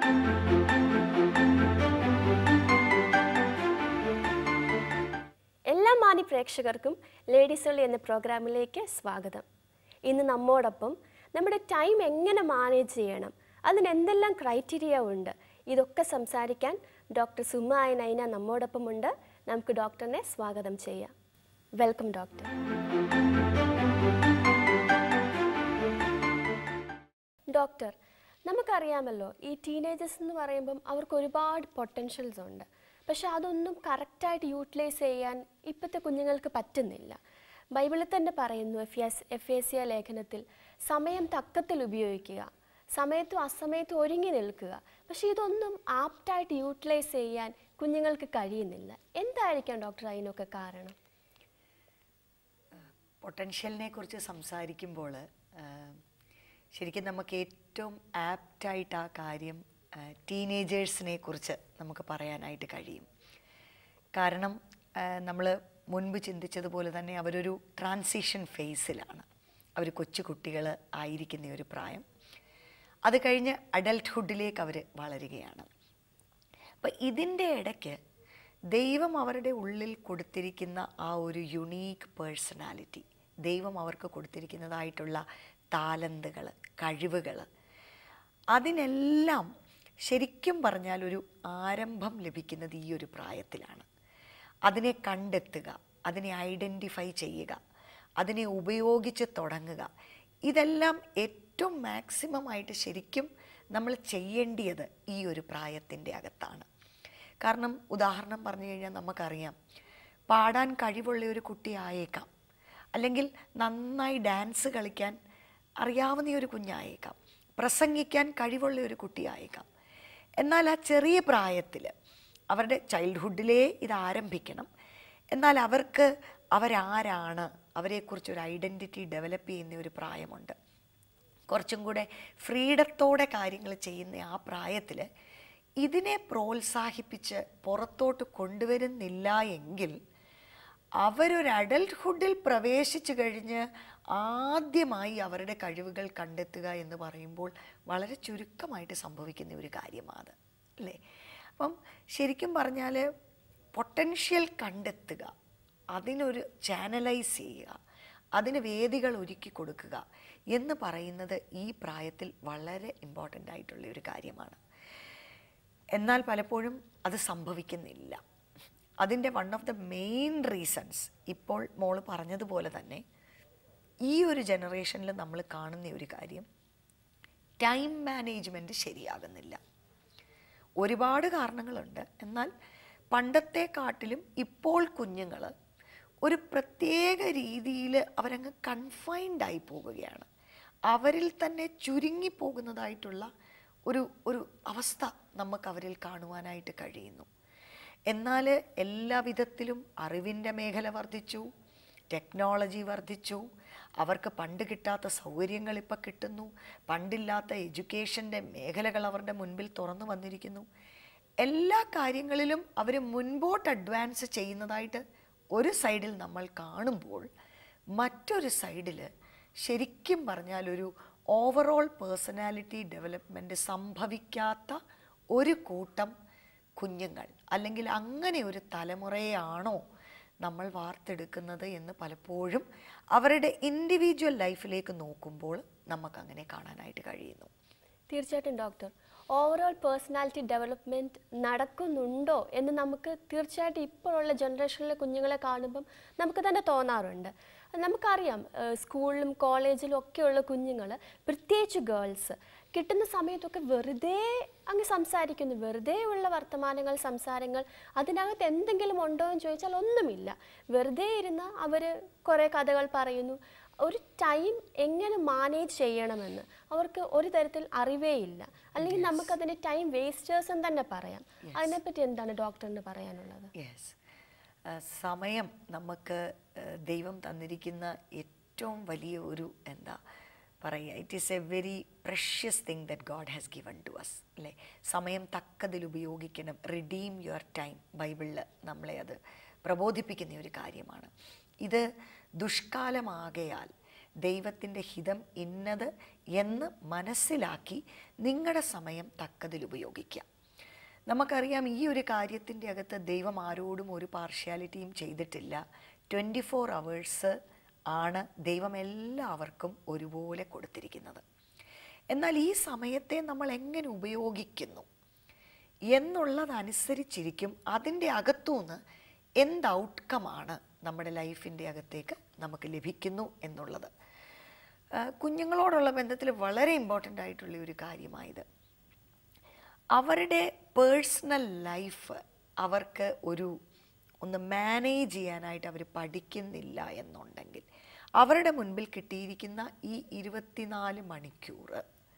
എല്ലാ മാന്യ പ്രേക്ഷകർക്കും ലേഡീസ് ഒള്ളി എന്ന പ്രോഗ്രാമിലേക്ക് സ്വാഗതം ഇന്ന് നമ്മോടൊപ്പം നമ്മുടെ ടൈം എങ്ങനെ മാനേജ് ചെയ്യണം അതിന് എന്തെല്ലാം ക്രൈറ്റീരിയ ഉണ്ട് ഇതൊക്കെ സംസാരിക്കാൻ ഡോക്ടർ സുമ നൈന നമ്മോടൊപ്പം ഉണ്ട് നമുക്ക് ഡോക്ടറിനെ സ്വാഗതം ചെയ്യാം വെൽക്കം ഡോക്ടർ ഡോക്ടർ നമുക്കറിയാമല്ലോ ഈ ടീനേജേഴ്സ് എന്ന് പറയുമ്പം അവർക്ക് ഒരുപാട് പൊട്ടൻഷ്യൽസ് ഉണ്ട് പക്ഷെ അതൊന്നും കറക്റ്റായിട്ട് യൂട്ടിലൈസ് ചെയ്യാൻ ഇപ്പോഴത്തെ കുഞ്ഞുങ്ങൾക്ക് പറ്റുന്നില്ല ബൈബിളിൽ തന്നെ പറയുന്നു എഫ് എസ് എഫ് എ സി ലേഖനത്തിൽ സമയം തക്കത്തിൽ ഉപയോഗിക്കുക സമയത്തും അസമയത്തും ഒരുങ്ങി നിൽക്കുക പക്ഷെ ഇതൊന്നും ആപ്റ്റായിട്ട് യൂട്ടിലൈസ് ചെയ്യാൻ കുഞ്ഞുങ്ങൾക്ക് കഴിയുന്നില്ല എന്തായിരിക്കാം ഡോക്ടർ അതിനൊക്കെ കാരണം പൊട്ടൻഷ്യലിനെ കുറിച്ച് സംസാരിക്കുമ്പോൾ ശരിക്കും നമുക്ക് ഏറ്റവും ആപ്റ്റായിട്ട് ആ കാര്യം ടീനേജേഴ്സിനെ കുറിച്ച് നമുക്ക് പറയാനായിട്ട് കഴിയും കാരണം നമ്മൾ മുൻപ് ചിന്തിച്ചതുപോലെ തന്നെ അവരൊരു ട്രാൻസിഷൻ ഫേസിലാണ് അവർ കൊച്ചു കുട്ടികൾ ആയിരിക്കുന്ന ഒരു പ്രായം അത് കഴിഞ്ഞ് അഡൽട്ട്ഹുഡിലേക്ക് അവർ വളരുകയാണ് അപ്പം ഇതിൻ്റെ ഇടയ്ക്ക് ദൈവം അവരുടെ ഉള്ളിൽ കൊടുത്തിരിക്കുന്ന ആ ഒരു യുണീക്ക് പേഴ്സണാലിറ്റി ദൈവം അവർക്ക് കൊടുത്തിരിക്കുന്നതായിട്ടുള്ള താലന്തുകൾ കഴിവുകൾ അതിനെല്ലാം ശരിക്കും പറഞ്ഞാൽ ഒരു ആരംഭം ലഭിക്കുന്നത് ഈ ഒരു പ്രായത്തിലാണ് അതിനെ കണ്ടെത്തുക അതിനെ ഐഡൻറ്റിഫൈ ചെയ്യുക അതിനെ ഉപയോഗിച്ച് തുടങ്ങുക ഇതെല്ലാം ഏറ്റവും മാക്സിമം ആയിട്ട് ശരിക്കും നമ്മൾ ചെയ്യേണ്ടിയത് ഈ ഒരു പ്രായത്തിൻ്റെ അകത്താണ് കാരണം ഉദാഹരണം പറഞ്ഞു കഴിഞ്ഞാൽ നമുക്കറിയാം പാടാൻ കഴിവുള്ള ഒരു കുട്ടി ആയേക്കാം അല്ലെങ്കിൽ നന്നായി ഡാൻസ് കളിക്കാൻ അറിയാവുന്ന ഒരു കുഞ്ഞായേക്കാം പ്രസംഗിക്കാൻ കഴിവുള്ള ഒരു കുട്ടിയായേക്കാം എന്നാൽ ആ ചെറിയ പ്രായത്തിൽ അവരുടെ ചൈൽഡ്ഹുഡിലേ ഇത് ആരംഭിക്കണം എന്നാൽ അവർക്ക് അവരാരാണ് അവരെക്കുറിച്ചൊരു ഐഡൻറ്റിറ്റി ഡെവലപ്പ് ചെയ്യുന്ന ഒരു പ്രായമുണ്ട് കുറച്ചും കൂടെ ഫ്രീഡത്തോടെ കാര്യങ്ങൾ ചെയ്യുന്ന ആ പ്രായത്തിൽ ഇതിനെ പ്രോത്സാഹിപ്പിച്ച് പുറത്തോട്ട് കൊണ്ടുവരുന്നില്ല എങ്കിൽ അവരൊരു അഡൽട്ട്ഹുഡിൽ പ്രവേശിച്ചു കഴിഞ്ഞ് ആദ്യമായി അവരുടെ കഴിവുകൾ കണ്ടെത്തുക എന്ന് പറയുമ്പോൾ വളരെ ചുരുക്കമായിട്ട് സംഭവിക്കുന്ന ഒരു കാര്യമാണ് അല്ലേ അപ്പം ശരിക്കും പറഞ്ഞാൽ പൊട്ടൻഷ്യൽ കണ്ടെത്തുക അതിനൊരു ചാനലൈസ് ചെയ്യുക അതിന് വേദികൾ ഒരുക്കി കൊടുക്കുക എന്ന് പറയുന്നത് ഈ പ്രായത്തിൽ വളരെ ഇമ്പോർട്ടൻ്റ് ആയിട്ടുള്ള ഒരു കാര്യമാണ് എന്നാൽ പലപ്പോഴും അത് സംഭവിക്കുന്നില്ല അതിൻ്റെ one of the main reasons ഇപ്പോൾ മോള് പറഞ്ഞതുപോലെ തന്നെ ഈ ഒരു ജനറേഷനിൽ നമ്മൾ കാണുന്ന ഒരു കാര്യം ടൈം മാനേജ്മെൻറ്റ് ശരിയാകുന്നില്ല ഒരുപാട് കാരണങ്ങളുണ്ട് എന്നാൽ പണ്ടത്തെക്കാട്ടിലും ഇപ്പോൾ കുഞ്ഞുങ്ങൾ ഒരു പ്രത്യേക രീതിയിൽ അവരങ്ങ് കൺഫൈൻഡ് ആയി പോവുകയാണ് അവരിൽ തന്നെ ചുരുങ്ങിപ്പോകുന്നതായിട്ടുള്ള ഒരു ഒരു അവസ്ഥ നമുക്ക് അവരിൽ കാണുവാനായിട്ട് കഴിയുന്നു എന്നാൽ എല്ലാ വിധത്തിലും അറിവിൻ്റെ മേഖല വർദ്ധിച്ചു ടെക്നോളജി വർദ്ധിച്ചു അവർക്ക് പണ്ട് കിട്ടാത്ത സൗകര്യങ്ങൾ ഇപ്പം കിട്ടുന്നു പണ്ടില്ലാത്ത എഡ്യൂക്കേഷൻ്റെ മേഖലകൾ അവരുടെ മുൻപിൽ തുറന്നു വന്നിരിക്കുന്നു എല്ലാ കാര്യങ്ങളിലും അവർ മുൻപോട്ട് അഡ്വാൻസ് ചെയ്യുന്നതായിട്ട് ഒരു സൈഡിൽ നമ്മൾ കാണുമ്പോൾ മറ്റൊരു സൈഡിൽ ശരിക്കും പറഞ്ഞാൽ ഒരു ഓവറോൾ പേഴ്സണാലിറ്റി ഡെവലപ്മെൻറ്റ് സംഭവിക്കാത്ത ഒരു കൂട്ടം കുഞ്ഞുങ്ങൾ അല്ലെങ്കിൽ അങ്ങനെ ഒരു തലമുറയാണോ നമ്മൾ വാർത്തെടുക്കുന്നത് എന്ന് പലപ്പോഴും അവരുടെ ഇൻഡിവിജ്വൽ ലൈഫിലേക്ക് നോക്കുമ്പോൾ നമുക്കങ്ങനെ കാണാനായിട്ട് കഴിയുന്നു തീർച്ചയായിട്ടും ഡോക്ടർ ഓവറോൾ പേഴ്സണാലിറ്റി ഡെവലപ്മെൻറ്റ് നടക്കുന്നുണ്ടോ എന്ന് നമുക്ക് തീർച്ചയായിട്ടും ഇപ്പോഴുള്ള ജനറേഷനിലെ കുഞ്ഞുങ്ങളെ കാണുമ്പം നമുക്ക് തന്നെ തോന്നാറുണ്ട് നമുക്കറിയാം ഏഹ് സ്കൂളിലും കോളേജിലും ഒക്കെയുള്ള കുഞ്ഞുങ്ങൾ പ്രത്യേകിച്ച് ഗേൾസ് കിട്ടുന്ന സമയത്തൊക്കെ വെറുതെ അങ്ങ് സംസാരിക്കുന്നു വെറുതെ ഉള്ള വർത്തമാനങ്ങൾ സംസാരങ്ങൾ അതിനകത്ത് എന്തെങ്കിലും ഉണ്ടോ എന്ന് ചോദിച്ചാൽ ഒന്നുമില്ല വെറുതെ ഇരുന്ന് അവർ കുറേ കഥകൾ പറയുന്നു ഒരു ടൈം എങ്ങനെ മാനേജ് ചെയ്യണമെന്ന് അവർക്ക് ഒരു തരത്തിൽ അറിവേ ഇല്ല അല്ലെങ്കിൽ നമുക്കതിന് ടൈം വേസ്റ്റേഴ്സ് എന്ന് തന്നെ പറയാം അതിനെപ്പറ്റി എന്താണ് ഡോക്ടറിന് പറയാനുള്ളത് യെസ് സമയം നമുക്ക് ആ, ദൈവം തന്നിരിക്കുന്ന ഏറ്റവും വലിയ ഒരു എന്താ പറയുക it is a very precious thing that God has given to us അല്ലേ സമയം തക്കതിൽ ഉപയോഗിക്കണം റിഡീം യുവർ ടൈം ബൈബിളിൽ നമ്മളെ അത് പ്രബോധിപ്പിക്കുന്ന ഒരു കാര്യമാണ് ഇത് ദുഷ്കാലമാകയാൽ ദൈവത്തിൻ്റെ ഹിതം ഇന്നത് എന്ന് മനസ്സിലാക്കി നിങ്ങളുടെ സമയം തക്കതിൽ ഉപയോഗിക്കാം നമുക്കറിയാം ഈ ഒരു കാര്യത്തിൻ്റെ അകത്ത് ദൈവം ആരോടും ഒരു പാർഷ്യാലിറ്റിയും ചെയ്തിട്ടില്ല ട്വൻറ്റി ഫോർ അവേഴ്സ് ആണ് ദൈവം എല്ലാവർക്കും ഒരുപോലെ കൊടുത്തിരിക്കുന്നത് എന്നാൽ ഈ സമയത്തെ നമ്മൾ എങ്ങനെ ഉപയോഗിക്കുന്നു എന്നുള്ളതനുസരിച്ചിരിക്കും അതിൻ്റെ അകത്തുനിന്ന് എന്ത് ഔട്ട്കമാണ് നമ്മുടെ ലൈഫിൻ്റെ അകത്തേക്ക് നമുക്ക് ലഭിക്കുന്നു എന്നുള്ളത് ആ, കുഞ്ഞുങ്ങളോടുള്ള ബന്ധത്തിൽ വളരെ ഇമ്പോർട്ടൻ്റ് ആയിട്ടുള്ള ഒരു കാര്യമായത് അവരുടെ പേഴ്സണൽ ലൈഫ് അവർക്ക് ഒരു ഒന്ന് മാനേജ് ചെയ്യാനായിട്ട് അവർ പഠിക്കുന്നില്ല എന്നുണ്ടെങ്കിൽ അവരുടെ മുൻപിൽ കിട്ടിയിരിക്കുന്ന ഈ ഇരുപത്തിനാല് മണിക്കൂർ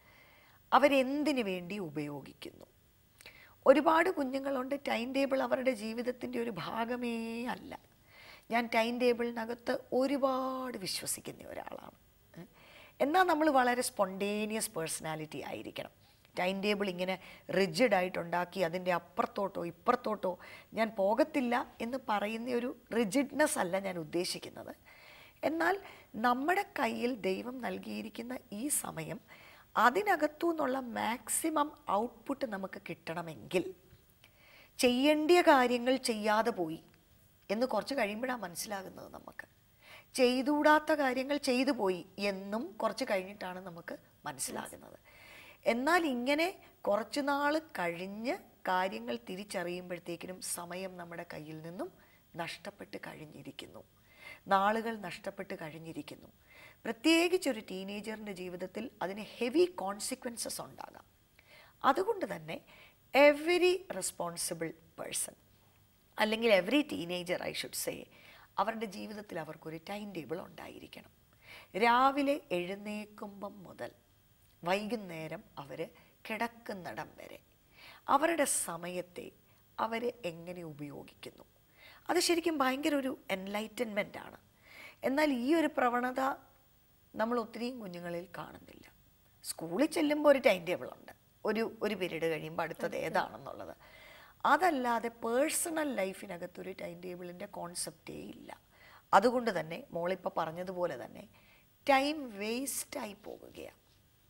അവരെന്തിനു വേണ്ടി ഉപയോഗിക്കുന്നു ഒരുപാട് കുഞ്ഞുങ്ങളുണ്ട് ടൈം ടേബിൾ അവരുടെ ജീവിതത്തിൻ്റെ ഒരു ഭാഗമേ അല്ല ഞാൻ ടൈം ടേബിളിനകത്ത് ഒരുപാട് വിശ്വസിക്കുന്ന ഒരാളാണ് ഉം. എന്നാൽ നമ്മൾ വളരെ സ്പോണ്ടേനിയസ് പേഴ്സണാലിറ്റി ആയിരിക്കണം ടൈം ടേബിൾ ഇങ്ങനെ റിജിഡ് ആയിട്ടുണ്ടാക്കി അതിൻ്റെ അപ്പുറത്തോട്ടോ ഇപ്പുറത്തോട്ടോ ഞാൻ പോകത്തില്ല എന്ന് പറയുന്ന ഒരു റിജിഡ്നെസ് അല്ല ഞാൻ ഉദ്ദേശിക്കുന്നത് എന്നാൽ നമ്മുടെ കയ്യിൽ ദൈവം നൽകിയിരിക്കുന്ന ഈ സമയം അതിനകത്തു നിന്നുള്ള മാക്സിമം ഔട്ട്പുട്ട് നമുക്ക് കിട്ടണമെങ്കിൽ ചെയ്യേണ്ടിയ കാര്യങ്ങൾ ചെയ്യാതെ പോയി എന്ന് കുറച്ച് കഴിയുമ്പോഴാണ് മനസ്സിലാകുന്നത് നമുക്ക് ചെയ്തുകൂടാത്ത കാര്യങ്ങൾ ചെയ്തു പോയി എന്നും കുറച്ച് കഴിഞ്ഞിട്ടാണ് നമുക്ക് മനസ്സിലാകുന്നത് എന്നാൽ ഇങ്ങനെ കുറച്ച് നാൾ കഴിഞ്ഞ് കാര്യങ്ങൾ തിരിച്ചറിയുമ്പോഴത്തേക്കിനും സമയം നമ്മുടെ കയ്യിൽ നിന്നും നഷ്ടപ്പെട്ട് കഴിഞ്ഞിരിക്കുന്നു നാളുകൾ നഷ്ടപ്പെട്ട് കഴിഞ്ഞിരിക്കുന്നു പ്രത്യേകിച്ച് ഒരു ടീനേജറിൻ്റെ ജീവിതത്തിൽ അതിന് ഹെവി കോൺസിക്വൻസസ് ഉണ്ടാകാം അതുകൊണ്ട് തന്നെ എവരി റെസ്പോൺസിബിൾ പേഴ്സൺ അല്ലെങ്കിൽ every teenager I should say അവരുടെ ജീവിതത്തിൽ അവർക്കൊരു ടൈം ടേബിൾ ഉണ്ടായിരിക്കണം രാവിലെ എഴുന്നേൽക്കുമ്പം മുതൽ വൈകുന്നേരം അവർ കിടക്കുന്നിടം വരെ അവരുടെ സമയത്തെ അവർ എങ്ങനെ ഉപയോഗിക്കുന്നു അത് ശരിക്കും ഭയങ്കര ഒരു എൻലൈറ്റൻമെൻ്റ് ആണ് എന്നാൽ ഈ ഒരു പ്രവണത നമ്മൾ ഒത്തിരിയും കുഞ്ഞുങ്ങളിൽ കാണുന്നില്ല സ്കൂളിൽ ചെല്ലുമ്പോൾ ഒരു ടൈം ടേബിൾ ഉണ്ട് ഒരു ഒരു പീരീഡ് കഴിയുമ്പോൾ അടുത്തത് ഏതാണെന്നുള്ളത് അതല്ലാതെ പേഴ്സണൽ ലൈഫിനകത്തൊരു ടൈം ടേബിളിൻ്റെ കോൺസെപ്റ്റേ ഇല്ല അതുകൊണ്ട് തന്നെ മോളിപ്പോൾ പറഞ്ഞതുപോലെ തന്നെ ടൈം വേസ്റ്റായി പോകുകയാണ്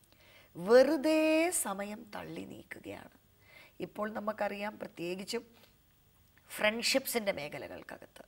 വെറുതെ സമയം തള്ളി നീക്കുകയാണ് ഇപ്പോൾ നമുക്കറിയാം പ്രത്യേകിച്ചും ഫ്രണ്ട്ഷിപ്സിൻ്റെ മേഖലകൾക്കകത്ത്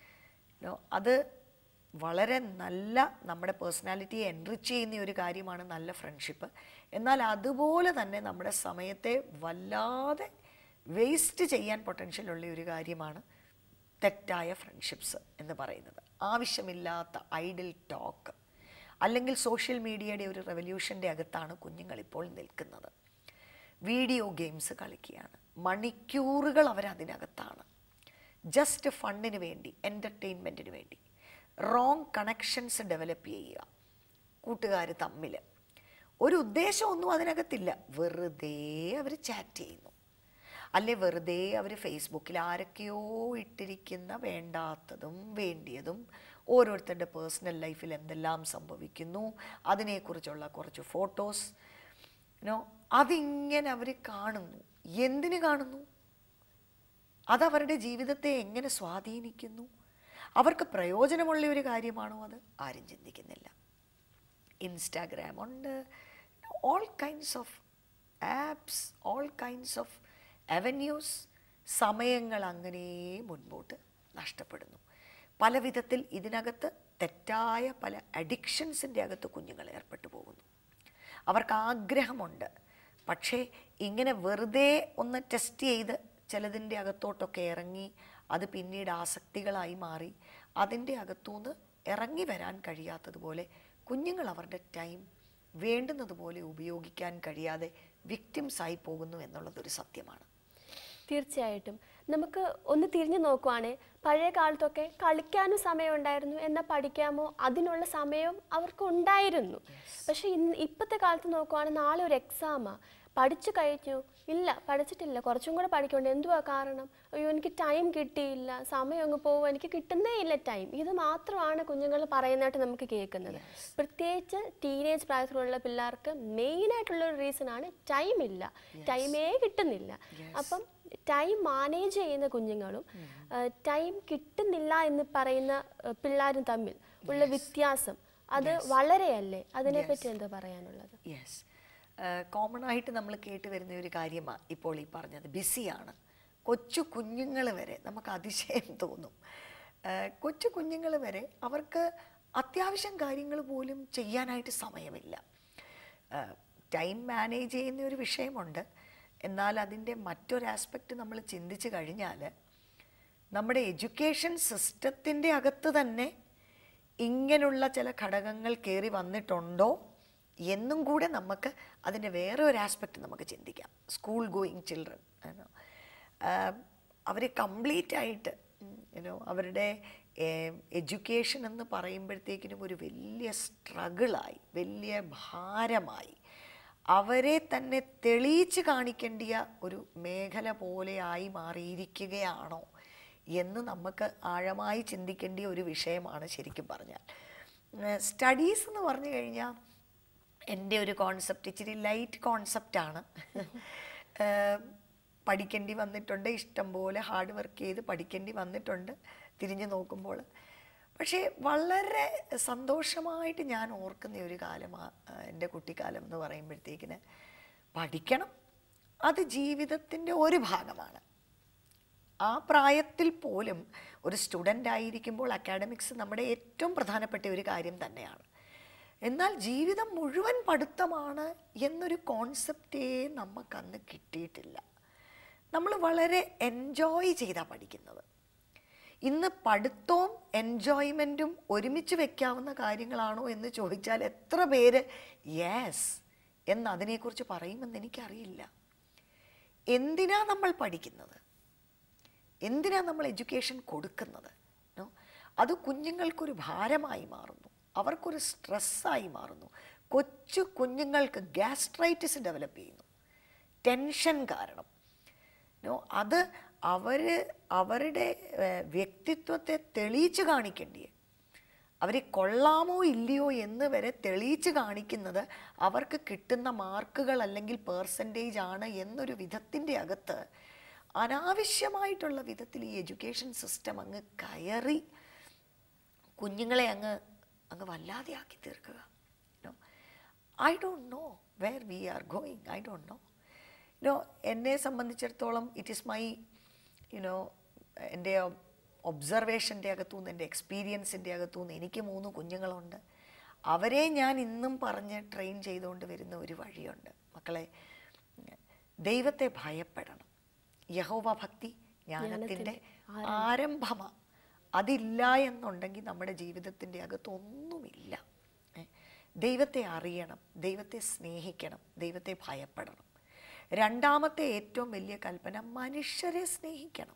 നോ അത് വളരെ നല്ല നമ്മുടെ പേഴ്സണാലിറ്റിയെ എൻറിച്ച് ചെയ്യുന്ന ഒരു കാര്യമാണ് നല്ല ഫ്രണ്ട്ഷിപ്പ് എന്നാൽ അതുപോലെ തന്നെ നമ്മുടെ സമയത്തെ വല്ലാതെ വേസ്റ്റ് ചെയ്യാൻ പൊട്ടൻഷ്യലുള്ള ഒരു കാര്യമാണ് തെറ്റായ ഫ്രണ്ട്ഷിപ്സ് എന്ന് പറയുന്നത് ആവശ്യമില്ലാത്ത ഐഡിൽ ടോക്ക് അല്ലെങ്കിൽ സോഷ്യൽ മീഡിയയുടെ ഒരു റെവല്യൂഷൻ്റെ അകത്താണ് കുഞ്ഞുങ്ങൾ ഇപ്പോൾ നിൽക്കുന്നത് വീഡിയോ ഗെയിംസ് കളിക്കുകയാണ് മണിക്കൂറുകൾ അവരതിനകത്താണ് ജസ്റ്റ് ഫണ്ടിന് വേണ്ടി എൻ്റർടൈൻമെൻറ്റിന് വേണ്ടി റോങ് കണക്ഷൻസ് ഡെവലപ്പ് ചെയ്യുക കൂട്ടുകാർ തമ്മിൽ ഒരു ഉദ്ദേശമൊന്നും അതിനകത്തില്ല വെറുതെ അവർ ചാറ്റ് ചെയ്യുന്നു അല്ലെ വെറുതെ അവർ ഫേസ്ബുക്കിൽ ആരൊക്കെയോ ഇട്ടിരിക്കുന്ന വേണ്ടാത്തതും വേണ്ടിയതും ഓരോരുത്തരുടെ പേഴ്സണൽ ലൈഫിൽ എന്തെല്ലാം സംഭവിക്കുന്നു അതിനെക്കുറിച്ചുള്ള കുറച്ച് ഫോട്ടോസ് നോ അതിങ്ങനെ അവർ കാണുന്നു എന്തിന് കാണുന്നു അതവരുടെ ജീവിതത്തെ എങ്ങനെ സ്വാധീനിക്കുന്നു അവർക്ക് പ്രയോജനമുള്ള ഒരു കാര്യമാണോ അത് ആരും ചിന്തിക്കുന്നില്ല ഇൻസ്റ്റാഗ്രാം ഉണ്ട് all kinds of apps all kinds of avenues സമയങ്ങൾ അങ്ങനെ മുൻപോട്ട് നഷ്ടപ്പെടുന്നു പല വിധത്തിൽ ഇതിനകത്ത് തെറ്റായ പല അഡിക്ഷൻസിൻ്റെ അകത്ത് കുഞ്ഞുങ്ങൾ ഏർപ്പെട്ടു പോകുന്നു അവർക്ക് ആഗ്രഹമുണ്ട് പക്ഷേ ഇങ്ങനെ വെറുതെ ഒന്ന് ടെസ്റ്റ് ചെയ്ത് ചിലതിൻ്റെ അകത്തോട്ടൊക്കെ ഇറങ്ങി അത് പിന്നീട് ആസക്തികളായി മാറി അതിൻ്റെ അകത്തുനിന്ന് ഇറങ്ങി വരാൻ കഴിയാത്തതുപോലെ കുഞ്ഞുങ്ങൾ അവരുടെ ടൈം വേണ്ടുന്നതുപോലെ ഉപയോഗിക്കാൻ കഴിയാതെ വിക്ടിംസായി പോകുന്നു എന്നുള്ളതൊരു സത്യമാണ് തീർച്ചയായിട്ടും നമുക്ക് ഒന്ന് തിരിഞ്ഞു നോക്കുവാണേ പഴയ കാലത്തൊക്കെ കളിക്കാനും സമയം ഉണ്ടായിരുന്നു എന്നാൽ പഠിക്കാമോ അതിനുള്ള സമയവും അവർക്ക് ഉണ്ടായിരുന്നു പക്ഷെ ഇന്ന് ഇപ്പോഴത്തെ കാലത്ത് നോക്കുവാണെങ്കിൽ നാളെ ഒരു എക്സാമാ പഠിച്ചു കഴിഞ്ഞു ഇല്ല പഠിച്ചിട്ടില്ല കുറച്ചും കൂടെ പഠിക്കണ്ട എന്തുവാ കാരണം അയ്യോ എനിക്ക് ടൈം കിട്ടിയില്ല സമയം അങ്ങ് പോകും എനിക്ക് കിട്ടുന്നേ ഇല്ല ടൈം ഇത് മാത്രമാണ് കുഞ്ഞുങ്ങൾ പറയുന്നതായിട്ട് നമുക്ക് കേൾക്കുന്നത് പ്രത്യേകിച്ച് ടീനേജ് പ്രായത്തിലുള്ള പിള്ളേർക്ക് മെയിനായിട്ടുള്ള ഒരു റീസൺ ആണ് ടൈം ഇല്ല ടൈമേ കിട്ടുന്നില്ല അപ്പം ടൈം മാനേജ് ചെയ്യുന്ന കുഞ്ഞുങ്ങളും ടൈം കിട്ടുന്നില്ല എന്ന് പറയുന്ന ഏഹ്, പിള്ളേരും തമ്മിൽ ഉള്ള വ്യത്യാസം അത് വളരെയല്ലേ അതിനെപ്പറ്റി എന്താ പറയാനുള്ളത് യെസ് കോമൺ ആയിട്ട് നമ്മൾ കേട്ട് വരുന്ന ഒരു കാര്യമാണ് ഇപ്പോൾ ഈ പറഞ്ഞത് ബിസിയാണ് കൊച്ചു കുഞ്ഞുങ്ങൾ വരെ നമുക്ക് അതിശയം തോന്നും ഏഹ് കൊച്ചു കുഞ്ഞുങ്ങൾ വരെ അവർക്ക് അത്യാവശ്യം കാര്യങ്ങൾ പോലും ചെയ്യാനായിട്ട് സമയമില്ല ടൈം മാനേജ് ചെയ്യുന്ന ഒരു വിഷയമുണ്ട് എന്നാൽ അതിൻ്റെ മറ്റൊരു ആസ്പെക്റ്റ് നമ്മൾ ചിന്തിച്ച് കഴിഞ്ഞാൽ നമ്മുടെ എഡ്യൂക്കേഷൻ സിസ്റ്റത്തിൻ്റെ അകത്ത് തന്നെ ഇങ്ങനെയുള്ള ചില ഘടകങ്ങൾ കയറി വന്നിട്ടുണ്ടോ എന്നും കൂടെ നമുക്ക് അതിൻ്റെ വേറെ ഒരു ആസ്പെക്റ്റ് നമുക്ക് ചിന്തിക്കാം സ്കൂൾ ഗോയിങ് ചിൽഡ്രൻ അവർ കംപ്ലീറ്റ് ആയിട്ട് യുനോ അവരുടെ എഡ്യൂക്കേഷൻ എന്ന് പറയുമ്പോഴത്തേക്കിനും ഒരു വലിയ സ്ട്രഗിളായി വലിയ ഭാരമായി അവരെ തന്നെ തെളിയിച്ച് കാണിക്കേണ്ടിയ ഒരു മേഖല പോലെ ആയി മാറിയിരിക്കുകയാണോ എന്ന് നമുക്ക് ആഴമായി ചിന്തിക്കേണ്ട ഒരു വിഷയമാണ് ശരിക്കും പറഞ്ഞാൽ സ്റ്റഡീസ് എന്ന് പറഞ്ഞു കഴിഞ്ഞാൽ എൻ്റെ ഒരു കോൺസെപ്റ്റ് ഇച്ചിരി ലൈറ്റ് കോൺസെപ്റ്റാണ് പഠിക്കേണ്ടി വന്നിട്ടുണ്ട് ഇഷ്ടംപോലെ ഹാർഡ് വർക്ക് ചെയ്ത് പഠിക്കേണ്ടി വന്നിട്ടുണ്ട് തിരിഞ്ഞു നോക്കുമ്പോൾ പക്ഷേ വളരെ സന്തോഷമായിട്ട് ഞാൻ ഓർക്കുന്ന ഒരു കാലമാണ് എൻ്റെ കുട്ടിക്കാലം എന്ന് പറയുമ്പോഴത്തേക്കിന് പഠിക്കണം അത് ജീവിതത്തിൻ്റെ ഒരു ഭാഗമാണ് ആ പ്രായത്തിൽ പോലും ഒരു സ്റ്റുഡൻ്റ് ആയിരിക്കുമ്പോൾ അക്കാഡമിക്സ് നമ്മുടെ ഏറ്റവും പ്രധാനപ്പെട്ട ഒരു കാര്യം തന്നെയാണ് എന്നാൽ ജീവിതം മുഴുവൻ പഠിത്തമാണ് എന്നൊരു കോൺസെപ്റ്റേ നമുക്കന്ന് കിട്ടിയിട്ടില്ല നമ്മൾ വളരെ എൻജോയ് ചെയ്താണ് പഠിക്കുന്നത് ഇന്ന് പഠിത്തവും എൻജോയ്മെൻറ്റും ഒരുമിച്ച് വെക്കാവുന്ന കാര്യങ്ങളാണോ എന്ന് ചോദിച്ചാൽ എത്ര പേര് യെസ് എന്ന് അതിനെക്കുറിച്ച് പറയുമെന്ന് എനിക്കറിയില്ല എന്തിനാ നമ്മൾ പഠിക്കുന്നത് എന്തിനാ നമ്മൾ എഡ്യൂക്കേഷൻ കൊടുക്കുന്നത് നോ അത് കുഞ്ഞുങ്ങൾക്കൊരു ഭാരമായി മാറുന്നു അവർക്കൊരു സ്ട്രെസ്സായി മാറുന്നു കൊച്ചു കുഞ്ഞുങ്ങൾക്ക് ഗ്യാസ്ട്രൈറ്റിസ് ഡെവലപ്പ് ചെയ്യുന്നു ടെൻഷൻ കാരണം നോ അത് അവർ അവരുടെ ഏഹ്, വ്യക്തിത്വത്തെ തെളിയിച്ച് കാണിക്കേണ്ടിയേ അവരെ കൊള്ളാമോ ഇല്ലയോ എന്ന് വരെ തെളിയിച്ച് കാണിക്കുന്നത് അവർക്ക് കിട്ടുന്ന മാർക്കുകൾ അല്ലെങ്കിൽ പേഴ്സൻറ്റേജ് ആണ് എന്നൊരു വിധത്തിൻ്റെ അകത്ത് അനാവശ്യമായിട്ടുള്ള വിധത്തിൽ ഈ എഡ്യൂക്കേഷൻ സിസ്റ്റം അങ്ങ് കയറി കുഞ്ഞുങ്ങളെ അങ്ങ് അങ്ങ് വല്ലാതെ ആക്കി തീർക്കുക I don't know where we are going I don't know you know എന്നെ സംബന്ധിച്ചിടത്തോളം ഇറ്റ് ഈസ് മൈ യുനോ എൻ്റെ ഒബ്സർവേഷൻ്റെ അകത്തുനിന്ന് എൻ്റെ എക്സ്പീരിയൻസിൻ്റെ അകത്തുനിന്ന് എനിക്ക് മൂന്ന് കുഞ്ഞുങ്ങളുണ്ട് അവരെ ഞാൻ ഇന്നും പറഞ്ഞ് ട്രെയിൻ ചെയ്തുകൊണ്ട് വരുന്ന ഒരു വഴിയുണ്ട് മക്കളെ ദൈവത്തെ ഭയപ്പെടണം യഹോവ ഭക്തി ജ്ഞാനത്തിൻ്റെ ആരംഭമാണ് അതില്ല എന്നുണ്ടെങ്കിൽ നമ്മുടെ ജീവിതത്തിൻ്റെ അകത്ത് ഒന്നുമില്ല ഏ? ദൈവത്തെ അറിയണം ദൈവത്തെ സ്നേഹിക്കണം ദൈവത്തെ ഭയപ്പെടണം രണ്ടാമത്തെ ഏറ്റവും വലിയ കൽപ്പന മനുഷ്യരെ സ്നേഹിക്കണം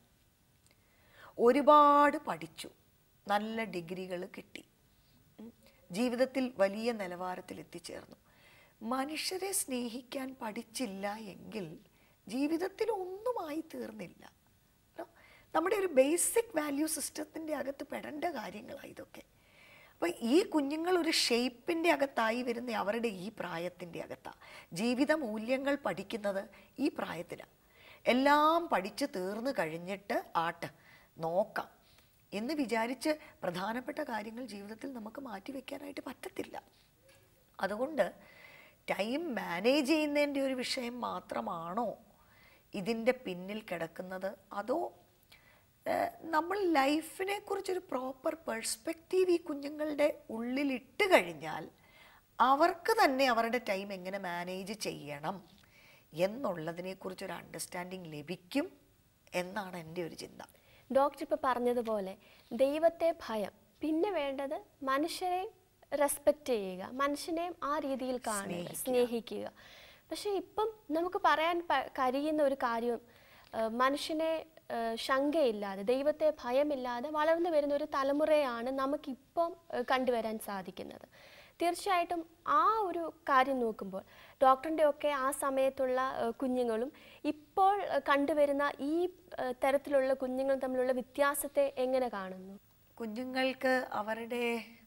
ഒരുപാട് പഠിച്ചു നല്ല ഡിഗ്രികൾ കിട്ടി ഉം. ജീവിതത്തിൽ വലിയ നിലവാരത്തിൽ എത്തിച്ചേർന്നു മനുഷ്യരെ സ്നേഹിക്കാൻ പഠിച്ചില്ല എങ്കിൽ ജീവിതത്തിൽ ഒന്നുമായി തീർന്നില്ല No? നമ്മുടെ ഒരു ബേസിക് വാല്യൂ സിസ്റ്റത്തിൻ്റെ അകത്ത് പെടേണ്ട കാര്യങ്ങളാണ് ഇതൊക്കെ അപ്പോൾ ഈ കുഞ്ഞുങ്ങൾ ഒരു ഷേപ്പിൻ്റെ അകത്തായി വരുന്ന അവരുടെ ഈ പ്രായത്തിൻ്റെ അകത്താണ് ജീവിത മൂല്യങ്ങൾ പഠിക്കുന്നത് ഈ പ്രായത്തിലാണ് എല്ലാം പഠിച്ച് തീർന്നു കഴിഞ്ഞിട്ട് ആട്ട് നോക്കാം എന്ന് വിചാരിച്ച് പ്രധാനപ്പെട്ട കാര്യങ്ങൾ ജീവിതത്തിൽ നമുക്ക് മാറ്റിവെക്കാനായിട്ട് പറ്റത്തില്ല അതുകൊണ്ട് ടൈം മാനേജ് ചെയ്യുന്നതിൻ്റെ ഒരു വിഷയം മാത്രമാണോ ഇതിൻ്റെ പിന്നിൽ കിടക്കുന്നത് അതോ ഏഹ്, നമ്മൾ ലൈഫിനെ കുറിച്ചൊരു പ്രോപ്പർ പെർസ്പെക്റ്റീവ് ഈ കുഞ്ഞുങ്ങളുടെ ഉള്ളിൽ ഇട്ട് കഴിഞ്ഞാൽ അവർക്ക് തന്നെ അവരുടെ ടൈം എങ്ങനെ മാനേജ് ചെയ്യണം എന്നുള്ളതിനെക്കുറിച്ചൊരു അണ്ടർസ്റ്റാൻഡിങ് ലഭിക്കും എന്നാണ് എൻ്റെ ഒരു ചിന്ത ഡോക്ടർ ഇപ്പോൾ പറഞ്ഞതുപോലെ ദൈവത്തെ ഭയം പിന്നെ വേണ്ടത് മനുഷ്യരെ റെസ്പെക്റ്റ് ചെയ്യുക മനുഷ്യനെയും ആ രീതിയിൽ കാണുക സ്നേഹിക്കുക പക്ഷെ ഇപ്പം നമുക്ക് പറയാൻ പ- കഴിയുന്ന ഒരു കാര്യം ആ, മനുഷ്യനെ ആ, ശങ്കയില്ലാതെ ദൈവത്തെ ഭയമില്ലാതെ വളർന്നു വരുന്ന ഒരു തലമുറയാണ് നമുക്കിപ്പം ആ, കണ്ടുവരാൻ സാധിക്കുന്നത് തീർച്ചയായിട്ടും ആ ഒരു കാര്യം നോക്കുമ്പോൾ ഡോക്ടറിൻ്റെ ഒക്കെ ആ സമയത്തുള്ള ആ, കുഞ്ഞുങ്ങളും ഇപ്പോൾ ആ, കണ്ടുവരുന്ന ഈ ആ, തരത്തിലുള്ള കുഞ്ഞുങ്ങൾ തമ്മിലുള്ള വ്യത്യാസത്തെ എങ്ങനെ കാണുന്നു കുഞ്ഞുങ്ങൾക്ക് അവരുടെ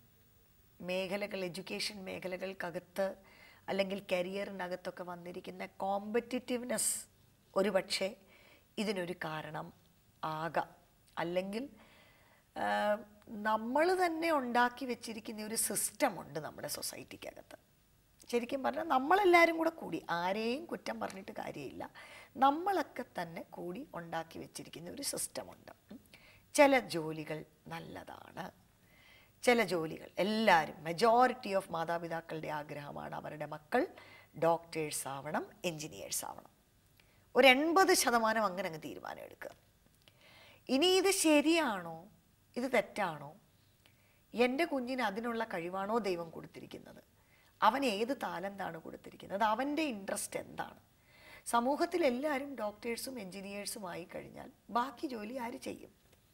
മേഖലകൾ എഡ്യൂക്കേഷൻ മേഖലകൾക്കകത്ത് അല്ലെങ്കിൽ കരിയറിനകത്തൊക്കെ വന്നിരിക്കുന്ന കോമ്പറ്റിറ്റീവ്നെസ് ഒരുപക്ഷെ ഇതിനൊരു കാരണം ആകാം അല്ലെങ്കിൽ നമ്മൾ തന്നെ ഉണ്ടാക്കി വെച്ചിരിക്കുന്ന ഒരു സിസ്റ്റം ഉണ്ട് നമ്മുടെ സൊസൈറ്റിക്കകത്ത് ശരിക്കും പറഞ്ഞാൽ നമ്മളെല്ലാവരും കൂടെ കൂടി ആരെയും കുറ്റം പറഞ്ഞിട്ട് കാര്യമില്ല നമ്മളൊക്കെ തന്നെ കൂടി ഉണ്ടാക്കി വെച്ചിരിക്കുന്ന ഒരു സിസ്റ്റമുണ്ട് ഉം. ചില ജോലികൾ നല്ലതാണ് ചില ജോലികൾ എല്ലാവരും മെജോറിറ്റി ഓഫ് മാതാപിതാക്കളുടെ ആഗ്രഹമാണ് അവരുടെ മക്കൾ ഡോക്ടേഴ്സ് ആവണം എൻജിനീയേഴ്സ് ആവണം ഒരു എൺപത് ശതമാനം അങ്ങനെ അങ്ങ് തീരുമാനം എടുക്കുക ഇനി ഇത് ശരിയാണോ ഇത് തെറ്റാണോ എൻ്റെ കുഞ്ഞിന് അതിനുള്ള കഴിവാണോ ദൈവം കൊടുത്തിരിക്കുന്നത് അവൻ ഏത് താലന്താണ് കൊടുത്തിരിക്കുന്നത് അവൻ്റെ ഇൻട്രസ്റ്റ് എന്താണ് സമൂഹത്തിൽ എല്ലാവരും ഡോക്ടേഴ്സും എൻജിനീയേഴ്സും ആയി കഴിഞ്ഞാൽ ബാക്കി ജോലി ആര് ചെയ്യും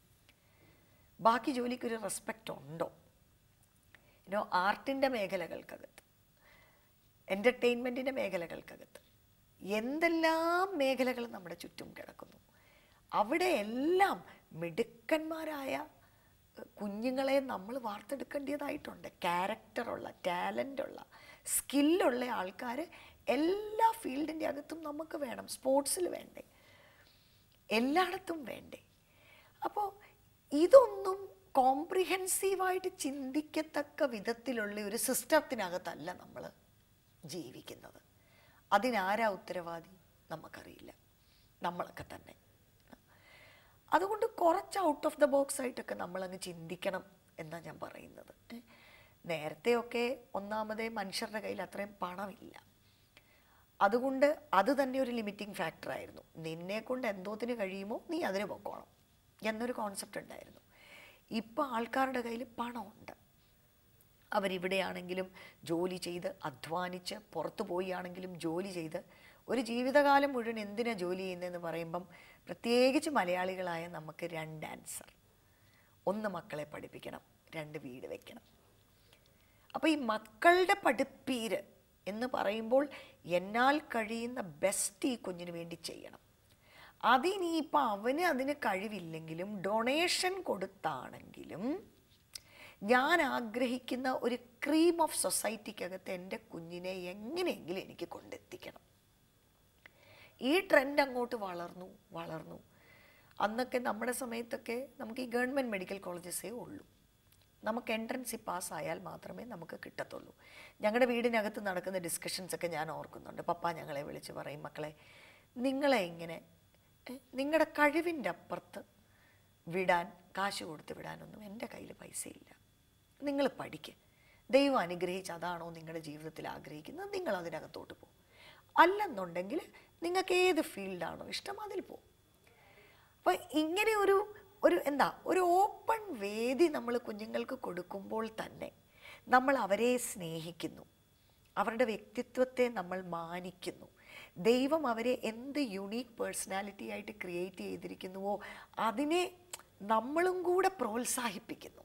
ബാക്കി ജോലിക്കൊരു റെസ്പെക്റ്റ് ഉണ്ടോ ഇനോ ആർട്ടിൻ്റെ മേഖലകൾക്കകത്ത് എൻ്റർടൈൻമെൻറ്റിൻ്റെ മേഖലകൾക്കകത്ത് എന്തെല്ലാം മേഖലകൾ നമ്മുടെ ചുറ്റും കിടക്കുന്നു അവിടെ എല്ലാം മിടുക്കന്മാരായ ഏഹ്, കുഞ്ഞുങ്ങളെ നമ്മൾ വാർത്തെടുക്കേണ്ടതായിട്ടുണ്ട് ക്യാരക്ടറുള്ള ടാലൻ്റുള്ള സ്കില്ലുള്ള ആൾക്കാർ എല്ലാ ഫീൽഡിൻ്റെ അകത്തും നമുക്ക് വേണം സ്പോർട്സിൽ വേണ്ടേ എല്ലായിടത്തും വേണ്ടേ അപ്പോൾ ഇതൊന്നും കോംപ്രിഹെൻസീവായിട്ട് ചിന്തിക്കത്തക്ക വിധത്തിലുള്ള ഒരു സിസ്റ്റത്തിനകത്തല്ല നമ്മൾ ജീവിക്കുന്നത് അതിനാരാ ഉത്തരവാദി നമുക്കറിയില്ല നമ്മളൊക്കെ തന്നെ അതുകൊണ്ട് കുറച്ച് ഔട്ട് ഓഫ് ദ ബോക്സ് ആയിട്ടൊക്കെ നമ്മളങ്ങ് ചിന്തിക്കണം എന്നാണ് ഞാൻ പറയുന്നത് ഏ, നേരത്തെയൊക്കെ ഒന്നാമതേ മനുഷ്യരുടെ കയ്യിൽ അത്രയും പണമില്ല അതുകൊണ്ട് അത് തന്നെ ഒരു ലിമിറ്റിംഗ് ഫാക്ടറായിരുന്നു നിന്നെ കൊണ്ട് എന്തോത്തിന് കഴിയുമോ നീ അതിന് പൊക്കോണം എന്നൊരു കോൺസെപ്റ്റ് ഉണ്ടായിരുന്നു ഇപ്പോൾ ആൾക്കാരുടെ കയ്യിൽ പണമുണ്ട് അവരിവിടെയാണെങ്കിലും ജോലി ചെയ്ത് അധ്വാനിച്ച് പുറത്തു പോയി ആണെങ്കിലും ജോലി ചെയ്ത് ഒരു ജീവിതകാലം മുഴുവൻ എന്തിനാ ജോലി ചെയ്യുന്നതെന്ന് പറയുമ്പം പ്രത്യേകിച്ച് മലയാളികളായ നമുക്ക് രണ്ട് ആൻസർ ഒന്ന് മക്കളെ പഠിപ്പിക്കണം രണ്ട് വീട് വെക്കണം അപ്പോൾ ഈ മക്കളുടെ പഠിപ്പീര് എന്ന് പറയുമ്പോൾ എന്നാൽ കഴിയുന്ന ബെസ്റ്റ് ഈ കുഞ്ഞിന് വേണ്ടി ചെയ്യണം അതിനിപ്പോൾ അവന് അതിന് കഴിവില്ലെങ്കിലും ഡൊണേഷൻ കൊടുത്താണെങ്കിലും ഞാൻ ആഗ്രഹിക്കുന്ന ഒരു ക്രീം ഓഫ് സൊസൈറ്റിക്കകത്ത് എൻ്റെ കുഞ്ഞിനെ എങ്ങനെയെങ്കിലും എനിക്ക് കൊണ്ടെത്തിക്കണം ഈ ട്രെൻഡ് അങ്ങോട്ട് വളർന്നു വളർന്നു അന്നൊക്കെ നമ്മുടെ സമയത്തൊക്കെ നമുക്ക് ഈ ഗവൺമെൻറ് മെഡിക്കൽ കോളേജസേ ഉള്ളൂ നമുക്ക് എൻട്രൻസിൽ പാസ്സായാൽ മാത്രമേ നമുക്ക് കിട്ടത്തുള്ളൂ ഞങ്ങളുടെ വീടിനകത്ത് നടക്കുന്ന ഡിസ്കഷൻസ് ഒക്കെ ഞാൻ ഓർക്കുന്നുണ്ട് പപ്പ ഞങ്ങളെ വിളിച്ച് പറയും മക്കളെ നിങ്ങളെ ഇങ്ങനെ ഏ, നിങ്ങളുടെ കഴിവിൻ്റെ അപ്പുറത്ത് വിടാൻ കാശ് കൊടുത്ത് വിടാനൊന്നും എൻ്റെ കയ്യിൽ പൈസയില്ല നിങ്ങൾ പഠിക്ക് ദൈവം അനുഗ്രഹിച്ച് അതാണോ നിങ്ങളുടെ ജീവിതത്തിൽ ആഗ്രഹിക്കുന്നത് നിങ്ങൾ അതിനകത്തോട്ട് പോകും അല്ലെന്നുണ്ടെങ്കിൽ നിങ്ങൾക്ക് ഏത് ഫീൽഡാണോ ഇഷ്ടം അതിൽ പോകും അപ്പോൾ ഇങ്ങനെ ഒരു ഒരു എന്താ ഒരു ഓപ്പൺ വേദി നമ്മൾ കുഞ്ഞുങ്ങൾക്ക് കൊടുക്കുമ്പോൾ തന്നെ നമ്മൾ അവരെ സ്നേഹിക്കുന്നു അവരുടെ വ്യക്തിത്വത്തെ നമ്മൾ മാനിക്കുന്നു ദൈവം അവരെ എന്ത് യുണീക്ക് പേഴ്സണാലിറ്റി ആയിട്ട് ക്രിയേറ്റ് ചെയ്തിരിക്കുന്നുവോ അതിനെ നമ്മളും കൂടെ പ്രോത്സാഹിപ്പിക്കുന്നു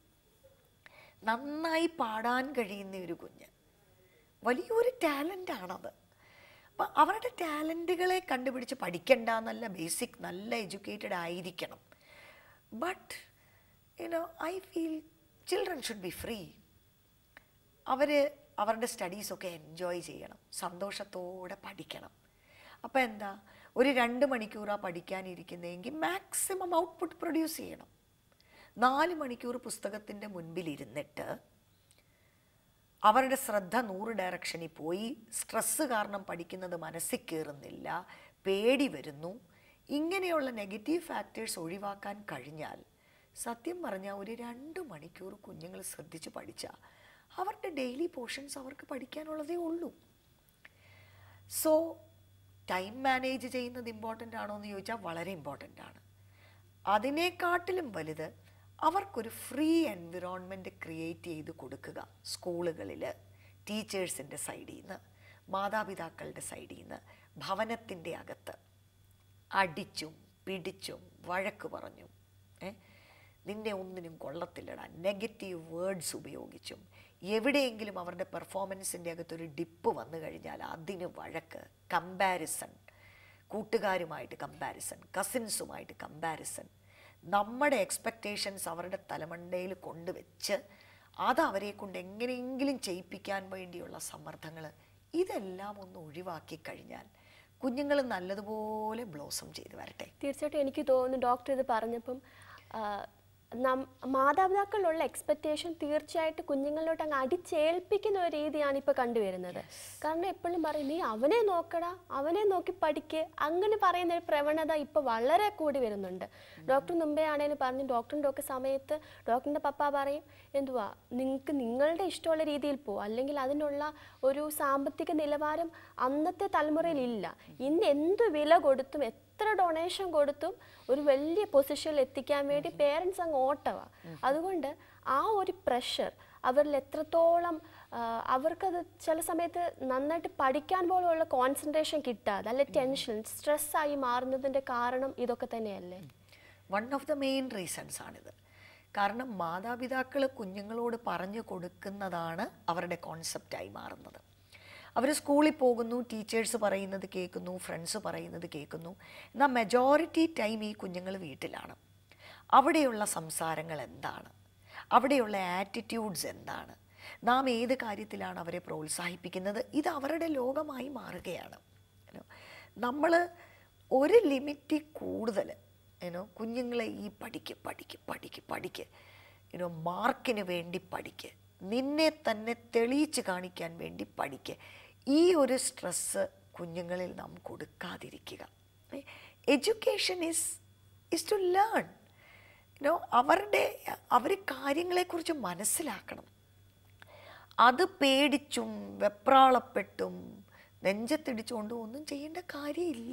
നന്നായി പാടാൻ കഴിയുന്ന ഒരു കുഞ്ഞ് വലിയൊരു ടാലൻ്റാണത് അപ്പം അവരുടെ ടാലൻറ്റുകളെ കണ്ടുപിടിച്ച് പഠിക്കണ്ട എന്നല്ല ബേസിക് നല്ല എഡ്യൂക്കേറ്റഡ് ആയിരിക്കണം but you know I feel children should be free അവർ അവരുടെ സ്റ്റഡീസൊക്കെ എൻജോയ് ചെയ്യണം സന്തോഷത്തോടെ പഠിക്കണം അപ്പോൾ എന്താ ഒരു രണ്ട് മണിക്കൂറാണ് പഠിക്കാനിരിക്കുന്നതെങ്കിൽ മാക്സിമം ഔട്ട്പുട്ട് പ്രൊഡ്യൂസ് ചെയ്യണം നാല് മണിക്കൂർ പുസ്തകത്തിൻ്റെ മുൻപിലിരുന്നിട്ട് അവരുടെ ശ്രദ്ധ നൂറ് ഡയറക്ഷനിൽ പോയി സ്ട്രെസ്സ് കാരണം പഠിക്കുന്നത് മനസ്സിൽ കയറുന്നില്ല പേടി വരുന്നു ഇങ്ങനെയുള്ള നെഗറ്റീവ് ഫാക്ടേഴ്സ് ഒഴിവാക്കാൻ കഴിഞ്ഞാൽ സത്യം പറഞ്ഞാൽ ഒരു രണ്ട് മണിക്കൂർ കുഞ്ഞുങ്ങൾ ശ്രദ്ധിച്ച് പഠിച്ചാൽ അവരുടെ ഡെയിലി പോർഷൻസ് അവർക്ക് പഠിക്കാനുള്ളതേ ഉള്ളൂ സോ ടൈം മാനേജ് ചെയ്യുന്നത് ഇമ്പോർട്ടൻ്റ് ആണോ എന്ന് ചോദിച്ചാൽ വളരെ ഇമ്പോർട്ടൻ്റ് ആണ് അതിനേക്കാട്ടിലും വലുത് അവർക്കൊരു ഫ്രീ എൻവിറോൺമെൻറ്റ് ക്രിയേറ്റ് ചെയ്ത് കൊടുക്കുക സ്കൂളുകളിൽ ടീച്ചേഴ്സിൻ്റെ സൈഡിൽ നിന്ന് മാതാപിതാക്കളുടെ സൈഡിൽ നിന്ന് ഭവനത്തിൻ്റെ അകത്ത് അടിച്ചും പിടിച്ചും വഴക്ക് പറഞ്ഞും ഏ നിന്നെ ഒന്നിനും കൊള്ളത്തില്ലടാ നെഗറ്റീവ് വേർഡ്സ് ഉപയോഗിച്ചും എവിടെയെങ്കിലും അവരുടെ പെർഫോമൻസിൻ്റെ അകത്തൊരു ഡിപ്പ് വന്നു കഴിഞ്ഞാൽ അതിന് വഴക്ക് കമ്പാരിസൺ കൂട്ടുകാരുമായിട്ട് കമ്പാരിസൺ കസിൻസുമായിട്ട് കമ്പാരിസൺ നമ്മുടെ എക്സ്പെക്റ്റേഷൻസ് അവരുടെ തലമണ്ടയിൽ കൊണ്ടുവച്ച് അത് അവരെ കൊണ്ട് എങ്ങനെയെങ്കിലും ചെയ്യിപ്പിക്കാൻ വേണ്ടിയുള്ള സമ്മർദ്ദങ്ങൾ ഇതെല്ലാം ഒന്ന് ഒഴിവാക്കി കഴിഞ്ഞാൽ കുഞ്ഞുങ്ങൾ നല്ലതുപോലെ ബ്ലോസം ചെയ്ത് വരട്ടെ തീർച്ചയായിട്ടും എനിക്ക് തോന്നുന്നു ഡോക്ടർ ഇത് പറഞ്ഞപ്പം ആ, നം മാതാപിതാക്കളിലുള്ള എക്സ്പെക്റ്റേഷൻ തീർച്ചയായിട്ടും കുഞ്ഞുങ്ങളിലോട്ട് അങ്ങ് അടിച്ചേൽപ്പിക്കുന്ന ഒരു രീതിയാണ് ഇപ്പോൾ കണ്ടുവരുന്നത് കാരണം എപ്പോഴും പറയും നീ അവനെ നോക്കടാ അവനെ നോക്കി പഠിക്ക് അങ്ങനെ പറയുന്ന ഒരു പ്രവണത ഇപ്പോൾ വളരെ കൂടി വരുന്നുണ്ട് ഡോക്ടർ മുമ്പേ ആണെങ്കിലും പറഞ്ഞു ഡോക്ടറിൻ്റെ ഒക്കെ സമയത്ത് ഡോക്ടറിൻ്റെ പപ്പ പറയും എന്തുവാ നിങ്ങൾക്ക് നിങ്ങളുടെ ഇഷ്ടമുള്ള രീതിയിൽ പോകും അല്ലെങ്കിൽ അതിനുള്ള ഒരു സാമ്പത്തിക നിലവാരം അന്നത്തെ തലമുറയിൽ ഇല്ല ഇന്ന് എന്ത് വില കൊടുത്തും എത്ര ഡൊണേഷൻ കൊടുത്തും ഒരു വലിയ പൊസിഷനിൽ എത്തിക്കാൻ വേണ്ടി പേരൻസ് അങ്ങ് ഓട്ടവാ അതുകൊണ്ട് ആ ഒരു പ്രഷർ അവരിൽ എത്രത്തോളം ആ, അവർക്കത് ചില സമയത്ത് നന്നായിട്ട് പഠിക്കാൻ പോലുള്ള കോൺസെൻട്രേഷൻ കിട്ടാതെ അല്ലെ ടെൻഷൻ സ്ട്രെസ്സായി മാറുന്നതിൻ്റെ കാരണം ഇതൊക്കെ തന്നെയല്ലേ one of the main reasons ആണിത് കാരണം മാതാപിതാക്കൾ കുഞ്ഞുങ്ങളോട് പറഞ്ഞു കൊടുക്കുന്നതാണ് അവരുടെ കോൺസെപ്റ്റായി മാറുന്നത് അവർ സ്കൂളിൽ പോകുന്നു ടീച്ചേഴ്സ് പറയുന്നത് കേൾക്കുന്നു ഫ്രണ്ട്സ് പറയുന്നത് കേൾക്കുന്നു എന്നാൽ മെജോറിറ്റി ടൈം ഈ കുഞ്ഞുങ്ങൾ വീട്ടിലാണ് അവിടെയുള്ള സംസാരങ്ങൾ എന്താണ് അവിടെയുള്ള ആറ്റിറ്റ്യൂഡ്സ് എന്താണ് നാം ഏത് കാര്യത്തിലാണ് അവരെ പ്രോത്സാഹിപ്പിക്കുന്നത് ഇത് അവരുടെ ലോകമായി മാറുകയാണ് നമ്മൾ ഒരു ലിമിറ്റിൽ കൂടുതൽ ഏനോ കുഞ്ഞുങ്ങളെ ഈ പഠിക്ക് പഠിക്ക് പഠിക്ക് പഠിക്ക് ഏനോ മാർക്കിന് വേണ്ടി പഠിക്ക് നിന്നെ തന്നെ തെളിയിച്ച് കാണിക്കാൻ വേണ്ടി പഠിക്ക് ഈ ഒരു സ്ട്രെസ്സ് കുഞ്ഞുങ്ങളിൽ നാം കൊടുക്കാതിരിക്കുക education is is to learn you know അവരുടെ അവർ കാര്യങ്ങളെക്കുറിച്ച് മനസ്സിലാക്കണം അത് പേടിച്ചും വെപ്രാളപ്പെട്ടും നെഞ്ചത്തിടിച്ചുകൊണ്ടും ഒന്നും ചെയ്യേണ്ട കാര്യമില്ല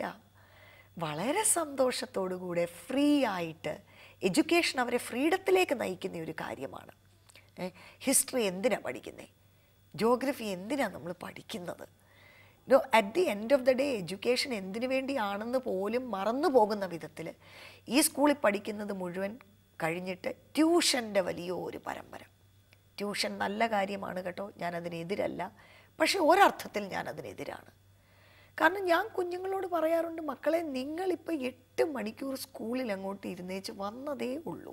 വളരെ സന്തോഷത്തോടു കൂടെ ഫ്രീ ആയിട്ട് എഡ്യൂക്കേഷൻ അവരെ ഫ്രീഡത്തിലേക്ക് നയിക്കുന്ന ഒരു കാര്യമാണ് ഹിസ്റ്ററി എന്തിനാണ് പഠിക്കുന്നത് ജോഗ്രഫി എന്തിനാണ് നമ്മൾ പഠിക്കുന്നത് no at the end of the day education എന്തിനു വേണ്ടിയാണെന്ന് പോലും മറന്നു പോകുന്ന വിധത്തിൽ ഈ സ്കൂളിൽ പഠിക്കുന്നത് മുഴുവൻ കഴിഞ്ഞിട്ട് ട്യൂഷൻ്റെ വലിയ ഒരു പരമ്പര ട്യൂഷൻ നല്ല കാര്യമാണ് കേട്ടോ ഞാനതിനെതിരല്ല പക്ഷെ ഒരർത്ഥത്തിൽ ഞാനതിനെതിരാണ് കാരണം ഞാൻ കുഞ്ഞുങ്ങളോട് പറയാറുണ്ട് മക്കളെ നിങ്ങളിപ്പോൾ എട്ട് മണിക്കൂർ സ്കൂളിൽ അങ്ങോട്ട് ഇരുന്നേച്ച് വന്നതേ ഉള്ളൂ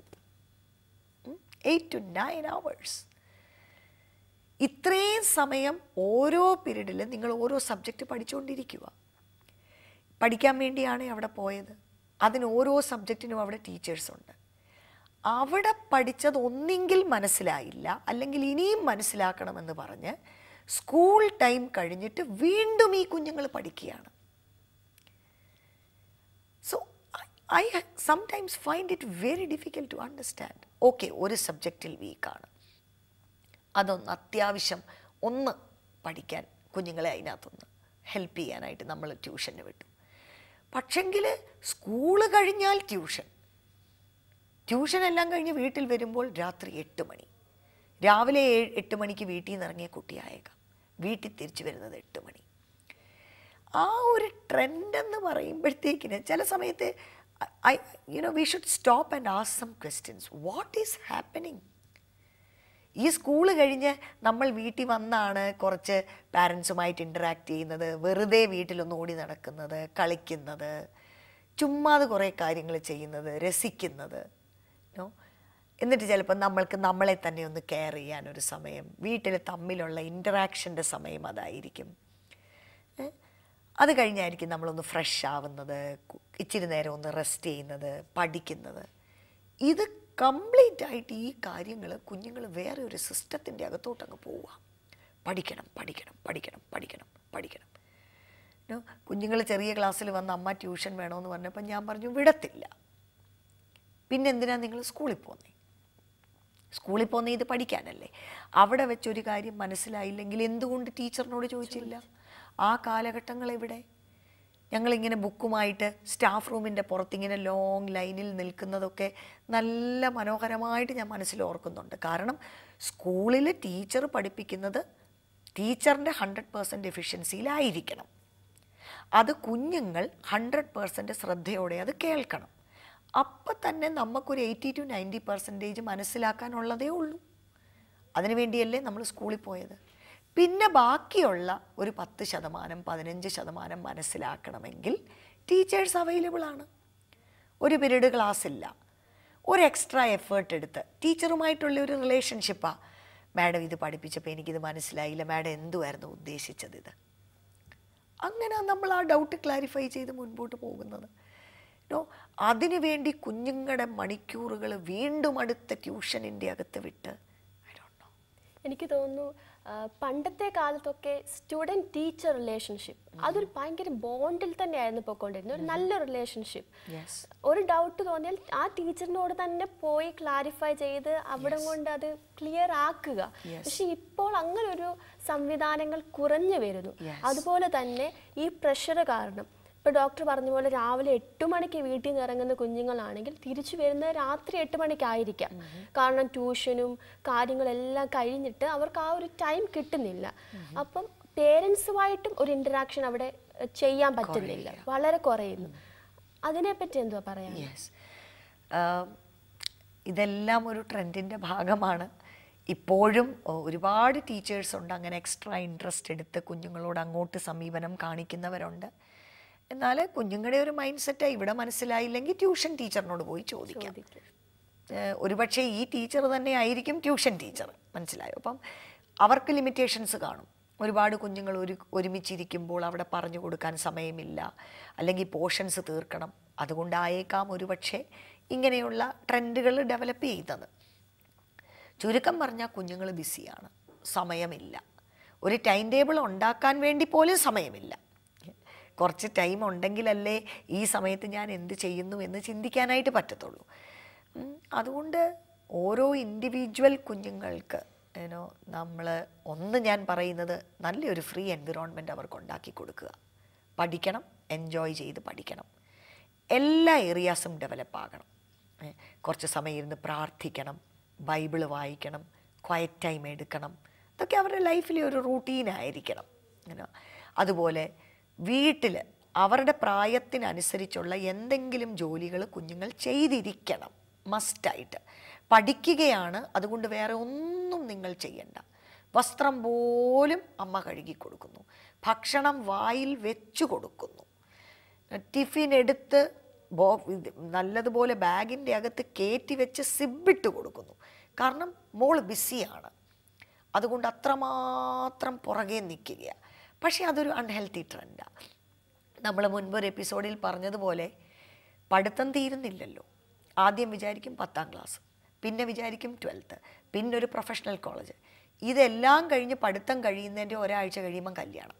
എയ്റ്റ് ടു നയൻ അവേഴ്സ് ഇത്രയും സമയം ഓരോ പീരീഡിൽ നിങ്ങൾ ഓരോ സബ്ജക്റ്റ് പഠിച്ചുകൊണ്ടിരിക്കുക പഠിക്കാൻ വേണ്ടിയാണ് അവിടെ പോയത് അതിന് ഓരോ സബ്ജക്റ്റിനും അവിടെ ടീച്ചേഴ്സ് ഉണ്ട് അവിടെ പഠിച്ചത് ഒന്നെങ്കിൽ മനസ്സിലായില്ല അല്ലെങ്കിൽ ഇനിയും മനസ്സിലാക്കണമെന്ന് പറഞ്ഞ് സ്കൂൾ ടൈം കഴിഞ്ഞിട്ട് വീണ്ടും ഈ കുഞ്ഞുങ്ങൾ പഠിക്കുകയാണ് so I sometimes find it very difficult to understand okay ഒരു സബ്ജക്റ്റിൽ വീക്കാണ് അതൊന്ന് അത്യാവശ്യം ഒന്ന് പഠിക്കാൻ കുഞ്ഞുങ്ങളെ അതിനകത്തൊന്ന് ഹെൽപ്പ് ചെയ്യാനായിട്ട് നമ്മൾ ട്യൂഷന് വിട്ടു പക്ഷെങ്കിൽ സ്കൂള് കഴിഞ്ഞാൽ ട്യൂഷൻ ട്യൂഷൻ എല്ലാം കഴിഞ്ഞ് വീട്ടിൽ വരുമ്പോൾ രാത്രി എട്ട് മണി രാവിലെ ഏഴ് എട്ട് മണിക്ക് വീട്ടിൽ നിന്ന് ഇറങ്ങിയ കുട്ടിയായേക്കാം വീട്ടിൽ തിരിച്ചു വരുന്നത് എട്ട് മണി ആ ഒരു ട്രെൻഡ് എന്ന് പറയുമ്പോഴത്തേക്കിന് ചില സമയത്ത് I you know we should stop and ask some questions what is happening ഈ സ്കൂള് കഴിഞ്ഞ് നമ്മൾ വീട്ടിൽ വന്നാണ് കുറച്ച് പാരൻസുമായിട്ട് ഇൻറ്ററാക്ട് ചെയ്യുന്നത് വെറുതെ വീട്ടിലൊന്ന് ഓടി നടക്കുന്നത് കളിക്കുന്നത് ചുമ്മാതെ കുറേ കാര്യങ്ങൾ ചെയ്യുന്നത് രസിക്കുന്നത് നോ എന്നിട്ട് ചിലപ്പോൾ നമ്മൾക്ക് നമ്മളെ തന്നെ ഒന്ന് കെയർ ചെയ്യാനൊരു സമയം വീട്ടിൽ തമ്മിലുള്ള ഇൻറ്ററാക്ഷൻ്റെ സമയം അതായിരിക്കും ഏ? അത് കഴിഞ്ഞായിരിക്കും നമ്മളൊന്ന് ഫ്രഷ് ആവുന്നത് കു- ഇച്ചിരി നേരം ഒന്ന് റെസ്റ്റ് ചെയ്യുന്നത് പഠിക്കുന്നത് ഇത് കംപ്ലീറ്റ് ആയിട്ട് ഈ കാര്യങ്ങൾ കുഞ്ഞുങ്ങൾ വേറെ ഒരു സിസ്റ്റത്തിൻ്റെ അകത്തോട്ട് അങ്ങ് പോവുക പഠിക്കണം പഠിക്കണം പഠിക്കണം പഠിക്കണം പഠിക്കണം കുഞ്ഞുങ്ങൾ ചെറിയ ക്ലാസ്സിൽ വന്ന് അമ്മ ട്യൂഷൻ വേണമെന്ന് പറഞ്ഞപ്പോൾ ഞാൻ പറഞ്ഞു വിടത്തില്ല പിന്നെ എന്തിനാ നിങ്ങൾ സ്കൂളിൽ പോകുന്നത് സ്കൂളിൽ പോകുന്ന ഇത് പഠിക്കാനല്ലേ അവിടെ വെച്ചൊരു കാര്യം മനസ്സിലായില്ലെങ്കിൽ എന്തുകൊണ്ട് ടീച്ചറിനോട് ചോദിച്ചില്ല ആ കാലഘട്ടങ്ങൾ എവിടെ ഞങ്ങളിങ്ങനെ ബുക്കുമായിട്ട് സ്റ്റാഫ് റൂമിൻ്റെ പുറത്തിങ്ങനെ ലോങ് ലൈനിൽ നിൽക്കുന്നതൊക്കെ നല്ല മനോഹരമായിട്ട് ഞാൻ മനസ്സിൽ ഓർക്കുന്നുണ്ട് കാരണം സ്കൂളിൽ ടീച്ചർ പഠിപ്പിക്കുന്നത് ടീച്ചറിൻ്റെ ഹൺഡ്രഡ് പേഴ്സൻറ്റ് എഫിഷ്യൻസിയിലായിരിക്കണം അത് കുഞ്ഞുങ്ങൾ ഹൺഡ്രഡ് പേഴ്സൻറ്റ് ശ്രദ്ധയോടെ അത് കേൾക്കണം അപ്പം തന്നെ നമുക്കൊരു എയ്റ്റി ടു നയൻറ്റി പെർസെൻറ്റേജ് മനസ്സിലാക്കാനുള്ളതേ ഉള്ളൂ അതിനുവേണ്ടിയല്ലേ നമ്മൾ സ്കൂളിൽ പോയത് പിന്നെ ബാക്കിയുള്ള ഒരു പത്ത് ശതമാനം പതിനഞ്ച് ശതമാനം മനസ്സിലാക്കണമെങ്കിൽ ടീച്ചേഴ്സ് അവൈലബിൾ ആണ് ഒരു പീരീഡ് ക്ലാസ് ഇല്ല ഒരു എക്സ്ട്രാ എഫേർട്ട് എടുത്ത് ടീച്ചറുമായിട്ടുള്ള ഒരു റിലേഷൻഷിപ്പാണ് മാഡം ഇത് പഠിപ്പിച്ചപ്പോൾ എനിക്കിത് മനസ്സിലായില്ല മാഡം എന്തുമായിരുന്നു ഉദ്ദേശിച്ചത് ഇത് അങ്ങനെ നമ്മൾ ആ ഡൗട്ട് ക്ലാരിഫൈ ചെയ്ത് മുൻപോട്ട് പോകുന്നത് നോ അതിനു വേണ്ടി കുഞ്ഞുങ്ങളുടെ മണിക്കൂറുകൾ വീണ്ടും അടുത്ത ട്യൂഷനിൻ്റെ അകത്ത് വിട്ട് ഐ ഡോണ്ട് നോ എനിക്ക് തോന്നുന്നു ആ, പണ്ടത്തെ കാലത്തൊക്കെ സ്റ്റുഡൻറ് ടീച്ചർ റിലേഷൻഷിപ്പ് അതൊരു ഭയങ്കര ബോണ്ടിൽ തന്നെയായിരുന്നു പോയിക്കൊണ്ടിരുന്നത് ഒരു നല്ല റിലേഷൻഷിപ്പ് യെസ് ഒരു ഡൗട്ട് തോന്നിയാൽ ആ ടീച്ചറിനോട് തന്നെ പോയി ക്ലാരിഫൈ ചെയ്ത് അവിടെ കൊണ്ട് അത് ക്ലിയർ ആക്കുക Yes. പക്ഷെ ഇപ്പോൾ അങ്ങനെ ഒരു സംവിധാനങ്ങൾ കുറഞ്ഞു വരുന്നു Yes. അതുപോലെ തന്നെ ഈ പ്രഷർ കാരണം ഇപ്പോൾ ഡോക്ടർ പറഞ്ഞ പോലെ രാവിലെ എട്ട് മണിക്ക് വീട്ടിൽ നിന്ന് ഇറങ്ങുന്ന കുഞ്ഞുങ്ങളാണെങ്കിൽ തിരിച്ചു വരുന്നത് രാത്രി എട്ട് മണിക്കായിരിക്കാം കാരണം ട്യൂഷനും കാര്യങ്ങളെല്ലാം കഴിഞ്ഞിട്ട് അവർക്ക് ആ ഒരു ടൈം കിട്ടുന്നില്ല അപ്പം പേരൻസുമായിട്ടും ഒരു ഇൻറ്ററാക്ഷൻ അവിടെ എഹ്, ചെയ്യാൻ പറ്റുന്നില്ല വളരെ കുറയുന്നു അതിനെപ്പറ്റി എന്തുവാ പറയാ യെസ് ഇതെല്ലാം ഒരു ട്രെൻഡിൻ്റെ ഭാഗമാണ് ഇപ്പോഴും ഒ- ഒരുപാട് ടീച്ചേഴ്സ് ഉണ്ട് അങ്ങനെ എക്സ്ട്രാ ഇൻട്രസ്റ്റ് എടുത്ത് കുഞ്ഞുങ്ങളോട് അങ്ങോട്ട് സമീപനം കാണിക്കുന്നവരുണ്ട് എന്നാൽ കുഞ്ഞുങ്ങളുടെ ഒരു മൈൻഡ് സെറ്റ് ഇവിടെ മനസ്സിലായില്ലെങ്കിൽ ട്യൂഷൻ ടീച്ചറിനോട് പോയി ചോദിക്കാം ചോദിക്കും. ഏഹ് ഒരുപക്ഷെ ഈ ടീച്ചർ തന്നെ ആയിരിക്കും ട്യൂഷൻ ടീച്ചർ മനസ്സിലായോ അപ്പം അവർക്ക് ലിമിറ്റേഷൻസ് കാണും ഒരുപാട് കുഞ്ഞുങ്ങൾ ഒരു ഒരുമിച്ചിരിക്കുമ്പോൾ അവിടെ പറഞ്ഞു കൊടുക്കാൻ സമയമില്ല അല്ലെങ്കിൽ പോർഷൻസ് തീർക്കണം അതുകൊണ്ടായേക്കാം ഒരുപക്ഷെ ഇങ്ങനെയുള്ള ട്രെൻഡുകൾ ഡെവലപ്പ് ചെയ്യുന്നത് ചുരുക്കം പറഞ്ഞാൽ കുഞ്ഞുങ്ങൾ ബിസിയാണ് സമയമില്ല ഒരു ടൈം ടേബിൾ ഉണ്ടാക്കാൻ വേണ്ടി പോലും സമയമില്ല കുറച്ച് ടൈം ഉണ്ടെങ്കിലല്ലേ ഈ സമയത്ത് ഞാൻ എന്ത് ചെയ്യുന്നു എന്ന് ചിന്തിക്കാനായിട്ട് പറ്റത്തുള്ളൂ ഉം, അതുകൊണ്ട് ഓരോ ഇൻഡിവിജ്വൽ കുഞ്ഞുങ്ങൾക്ക് ഏനോ നമ്മൾ ഒന്ന് ഞാൻ പറയുന്നത് നല്ലൊരു ഫ്രീ എൻവിറോൺമെൻറ്റ് അവർക്ക് ഉണ്ടാക്കി കൊടുക്കുക പഠിക്കണം എൻജോയ് ചെയ്ത് പഠിക്കണം എല്ലാ ഏരിയാസും ഡെവലപ്പ് ആകണം ഏ, കുറച്ച് സമയം ഇരുന്ന് പ്രാർത്ഥിക്കണം ബൈബിള് വായിക്കണം ക്വയറ്റ് ടൈം എടുക്കണം ഇതൊക്കെ അവരുടെ ലൈഫിലെ ഒരു റൂട്ടീനായിരിക്കണം അങ്ങനെ അതുപോലെ വീട്ടിൽ അവരുടെ പ്രായത്തിനനുസരിച്ചുള്ള എന്തെങ്കിലും ജോലികൾ കുഞ്ഞുങ്ങൾ ചെയ്തിരിക്കണം മസ്റ്റായിട്ട് പഠിക്കുകയാണ് അതുകൊണ്ട് വേറെ ഒന്നും നിങ്ങൾ ചെയ്യണ്ട വസ്ത്രം പോലും അമ്മ കഴുകി കൊടുക്കുന്നു ഭക്ഷണം വായിൽ വെച്ചു കൊടുക്കുന്നു ടിഫിൻ എടുത്ത് ബോ ഇത് നല്ലതുപോലെ ബാഗിൻ്റെ അകത്ത് കയറ്റി വെച്ച് സിബിട്ട് കൊടുക്കുന്നു കാരണം മോൾ ബിസിയാണ് അതുകൊണ്ട് അത്രമാത്രം പുറകെ നിൽക്കുക പക്ഷേ അതൊരു അൺഹെൽത്തി ട്രെൻഡാണ് നമ്മൾ മുൻപ് ഒരു എപ്പിസോഡിൽ പറഞ്ഞതുപോലെ പഠിത്തം തീരുന്നില്ലല്ലോ ആദ്യം വിചാരിക്കും പത്താം ക്ലാസ് പിന്നെ വിചാരിക്കും ട്വൽത്ത് പിന്നെ ഒരു പ്രൊഫഷണൽ കോളേജ് ഇതെല്ലാം കഴിഞ്ഞ് പഠിത്തം കഴിയുന്നതിൻ്റെ ഒരാഴ്ച കഴിയുമ്പം കല്യാണം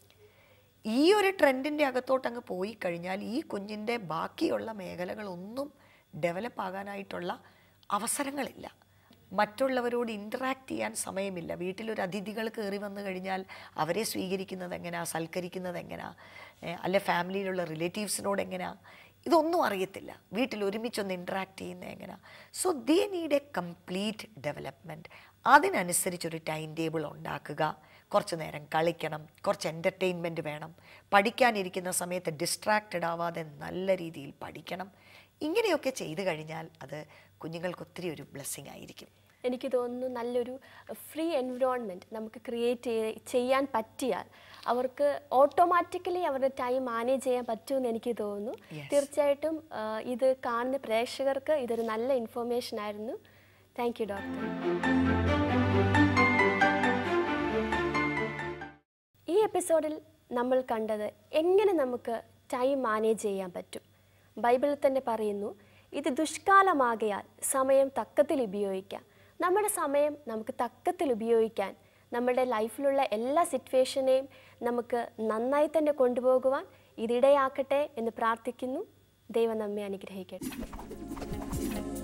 ഈ ഒരു ട്രെൻഡിൻ്റെ അകത്തോട്ട് അങ്ങ് പോയി കഴിഞ്ഞാൽ ഈ കുഞ്ഞിൻ്റെ ബാക്കിയുള്ള മേഖലകളൊന്നും ഡെവലപ്പ് ആകാനായിട്ടുള്ള അവസരങ്ങളില്ല മറ്റുള്ളവരോട് ഇൻറ്ററാക്ട് ചെയ്യാൻ സമയമില്ല വീട്ടിലൊരു അതിഥികൾ കയറി വന്നു കഴിഞ്ഞാൽ അവരെ സ്വീകരിക്കുന്നത് എങ്ങനെയാ സൽക്കരിക്കുന്നത് എങ്ങനെയാ ഏ, അല്ലെ ഫാമിലിയിലുള്ള റിലേറ്റീവ്സിനോട് എങ്ങനെയാ ഇതൊന്നും അറിയത്തില്ല വീട്ടിൽ ഒരുമിച്ചൊന്ന് ഇൻറ്ററാക്ട് ചെയ്യുന്നത് എങ്ങനെയാ so they need a complete development അതിനനുസരിച്ചൊരു ടൈം ടേബിൾ ഉണ്ടാക്കുക കുറച്ച് നേരം കളിക്കണം കുറച്ച് എൻ്റർടൈൻമെൻറ്റ് വേണം പഠിക്കാനിരിക്കുന്ന സമയത്ത് ഡിസ്ട്രാക്റ്റഡ് ആവാതെ നല്ല രീതിയിൽ പഠിക്കണം ഇങ്ങനെയൊക്കെ ചെയ്തു കഴിഞ്ഞാൽ അത് കുഞ്ഞുങ്ങൾക്ക് ഒത്തിരി ഒരു ബ്ലെസ്സിങ് ആയിരിക്കും എനിക്ക് തോന്നുന്നു നല്ലൊരു ഫ്രീ എൻവിറോൺമെൻറ്റ് നമുക്ക് ക്രിയേറ്റ് ചെയ്യാൻ പറ്റിയാൽ അവർക്ക് ഓട്ടോമാറ്റിക്കലി അവരുടെ ടൈം മാനേജ് ചെയ്യാൻ പറ്റുമെന്ന് എനിക്ക് തോന്നുന്നു Yes. തീർച്ചയായിട്ടും ആ, ഇത് കാണുന്ന പ്രേക്ഷകർക്ക് ഇതൊരു നല്ല ഇൻഫർമേഷൻ ആയിരുന്നു താങ്ക് യു ഡോക്ടർ ഈ എപ്പിസോഡിൽ നമ്മൾ കണ്ടത് എങ്ങനെ നമുക്ക് ടൈം മാനേജ് ചെയ്യാൻ പറ്റും ബൈബിളിൽ തന്നെ പറയുന്നു ഇത് ദുഷ്കാലമാകയാൽ സമയം തക്കത്തിൽ ഉപയോഗിക്കാം നമ്മുടെ സമയം നമുക്ക് തക്കത്തിൽ ഉപയോഗിക്കാൻ നമ്മുടെ ലൈഫിലുള്ള എല്ലാ സിറ്റുവേഷനെയും നമുക്ക് നന്നായി തന്നെ കൊണ്ടുപോകുവാൻ ഇതിടയാക്കട്ടെ എന്ന് പ്രാർത്ഥിക്കുന്നു ദൈവം നമ്മെ അനുഗ്രഹിക്കട്ടെ